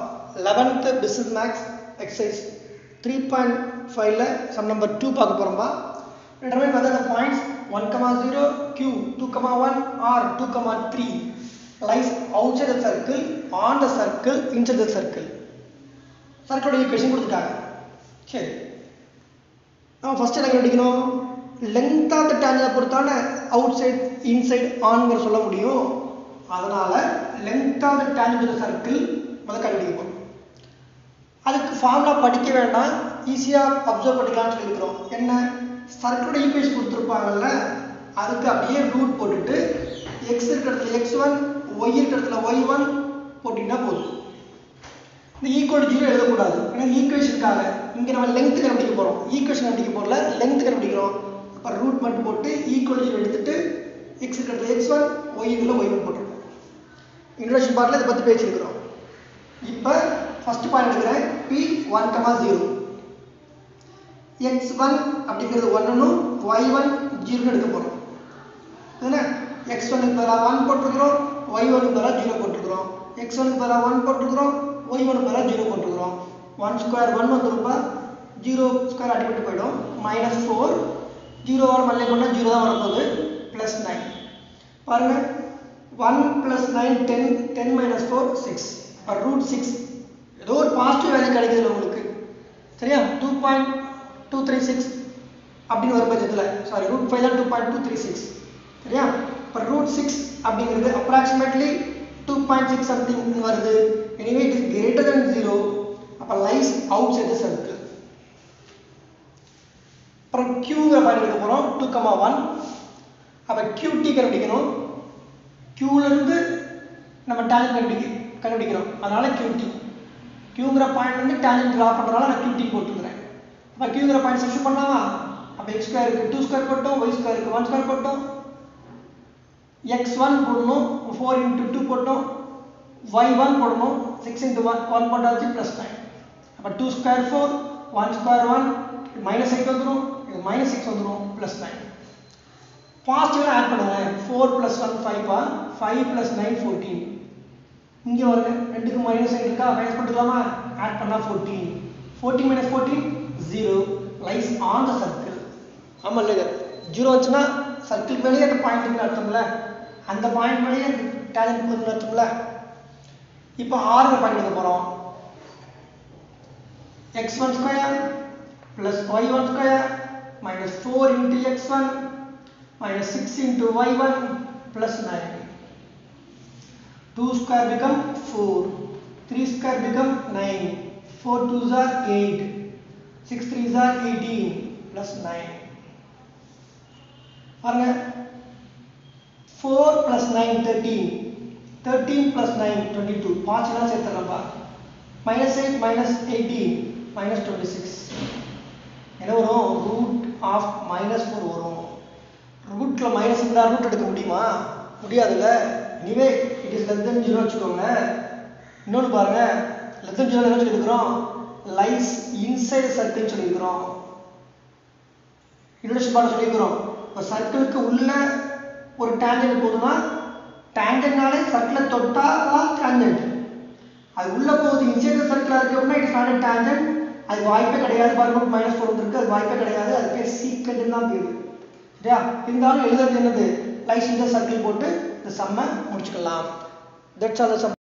eleventh business maths exercise three point ஃபைவ்ல sum number two பார்க்க போகிறோம்பா determine whether the points 1 comma 0 q 2 comma 1 or 2 comma 3 lies outside the circle on the circle inside the circle சர்க்கிளோட equation கொடுத்துட்டாங்க சரி நம்ம first என்ன கண்டுபிடிக்கணும் length of the டேஞ்சரை பொறுத்தான அவுட் சைட் இன்சைட் ஆன்கிற சொல்ல முடியும் அதனால் length of the tangent circle முதல்ல கண்டுபிடிக்கணும் அதுக்கு ஃபார்முலா படிக்க வேண்டாம் ஈஸியாக அப்சர்வ் பண்ணிக்கலாம்னு சொல்லியிருக்கிறோம் என்ன சர்க்கிளோட ஈக்குவேஷன் கொடுத்துருப்பாங்கல்ல அதுக்கு அப்படியே ரூட் போட்டுட்டு எக்ஸ் இருக்கிற இடத்துல எக்ஸ் ஒன் ஒய் இருக்கிற இடத்துல ஒய் ஒன் போட்டிங்கன்னா போதும் இந்த ஈக்குவல் ஜீரோ எழுதக்கூடாது ஏன்னா ஈக்குவேஷனுக்காக இங்கே நம்ம லென்த் கண்டுபிடிக்க போகிறோம் ஈக்குவேஷன் கண்டுபிடிக்க போகல லென்த் கண்டுபிடிக்கிறோம் அப்போ ரூட் மட்டும் போட்டு ஈக்குவல் ஜீரோ எடுத்துட்டு எக்ஸ் இருக்கிற இடத்துல எக்ஸ் ஒன் ஒய் இதில் ஒய் ஒன் போட்டிருக்கோம் இன்ட்ரோடக்ஷன் பார்ட்டில் இதை பற்றி பேசியிருக்கிறோம் இப்போ ஃபஸ்ட் பாயிண்ட் எடுக்கிறேன் P one comma zero x one அப்படிங்கிறது ஒன்னும் ஒய் ஒன் ஜீரோன்னு எடுக்க போகிறோம் என்ன எக்ஸ் ஒனுக்கு பதிலாக ஒன் போட்டிருக்கிறோம் ஒய் ஒனுக்கு பதிலாக ஜீரோ போட்டிருக்கிறோம் எக்ஸ் ஒனுக்கு பதிலாக ஒன் போட்டிருக்கிறோம் ஒய் ஒனுக்கு பதிலாக ஜீரோ போட்டிருக்கிறோம் ஒன் ஸ்கொயர் ஒன் வந்துருப்பா ஜீரோ ஸ்கொயர் அடிபட்டு போயிடும் மைனஸ் ஃபோர் ஜீரோவோட மல்லே பண்ணால் ஜீரோ தான் வரப்போகுது ப்ளஸ் நைன் பாருங்கள் one plus nine ten ten minus four six root six ஏதோ ஒரு பாசிட்டிவ் வேல்யூ கிடைக்குது உங்களுக்கு சரியா two point two three six அப்படின்னு வரும் பட்சத்தில் சாரி ரூட் ஃபைவ் தான் two point two three six சரியா இப்போ ரூட் சிக்ஸ் அப்படிங்கிறது approximately two point six something வருது anyway it is greater then zero அப்போ லைஸ் அவுட் சைட் சர்க்கிள் அப்புறம் கியூங்கிற பாயிண்ட் எடுக்க போகிறோம் டூ கமா ஒன் அப்போ கியூடி கண்டுபிடிக்கணும் கியூலேருந்து நம்ம டேலண்ட் கண்டுபிடிக்க கண்டுபிடிக்கிறோம் அதனால கியூடி கியூங்கிற பாயிண்ட் வந்து டேலண்ட் ட்ரா பண்ணுறதுனால நான் கியூடி போட்டுக்கிறேன் அப்போ கியூங்கிற பாயிண்ட் சப்ஸ்டியூட் பண்ணலாமா அப்போ எக்ஸ் ஸ்கொயருக்கு டூ ஸ்கொயர் போட்டோம் ஒய் ஸ்கொயருக்கு ஒன் ஸ்கொயர் போட்டோம் எக்ஸ் ஒன் போடணும் ஃபோர் இன்ட்டு டூ போட்டோம் ஒய் ஒன் போடணும் சிக்ஸ் இன்ட்டு ஒன் ஒன் போட்டாச்சு ப்ளஸ் நைன் அப்போ two square four one square one minus eight வந்துடும் இது மைனஸ் சிக்ஸ் வந்துடும் ப்ளஸ் நைன் பாசிட்டிவாக ஆட் பண்ணுங்க four plus one five five plus nine fourteen இங்கே வருங்க ரெண்டுக்கு மைனஸ் சைன் இருக்கா மைனஸ் பண்ணிக்கலாமா ஆட் பண்ணால் fourteen fourteen minus fourteen zero lies on the circle ஆமாம் இல்லைங்க ஜீரோ வச்சுன்னா சர்க்கிள் மேலேயே அந்த பாயிண்ட் இருக்குன்னு அர்த்தம்ல அந்த பாயிண்ட் மேலேயே அந்த டேலண்ட் போகுதுன்னு அர்த்தம்ல இப்போ ஆறுங்க பாயிண்ட் எடுக்க போகிறோம் x one square plus y one square minus four into x one minus six into y one plus nine 2 square become 4 3 square become 9 4 2s are 8 6 3s are 18 plus 9 பாருங்க 4 plus 9 13 13 plus 9 22 பாச்சுலாம் சேர்த்துறப்பா minus 8 minus 18 minus 26 என்ன வரும் root of minus four வரும் ரூட்ல minus இருந்தால் root எடுக்க முடியுமா முடியாதுல்ல anyway it is less then zero வச்சுக்கோங்க இன்னொன்று பாருங்க லெஸ் தென் ஜீரோ என்ன சொல்லியிருக்கிறோம் லைஸ் இன்சைடு சர்க்கிள் சொல்லியிருக்கிறோம் இன்ட்ரடக்ஷன் பாடம் சொல்லியிருக்கிறோம் இப்போ சர்க்கிளுக்கு உள்ள ஒரு டேஞ்சன்ட் போதுன்னா டேஞ்சன்ட்னாலே சர்க்கிளை தொட்டா தான் டேஞ்சன்ட் அது உள்ள போகுது இன்சைடு சர்க்கிளாக இருக்கு அப்படின்னா இட்ஸ் நாட் டேஞ்சன்ட் அது வாய்ப்பே கிடையாது பாருங்க மைனஸ் ஃபோர் இருக்கு அது வாய்ப்பே கிடையாது அது பேர் சீக்ரெட் தான் பேர் சரியா இருந்தாலும் எழுதுறது என்னது லைஸ் இந்த சர்க்கிள் போட்டு இந்த சம்மை முடிச்சுக்கலாம் தட்ஸ் ஆல் த சம்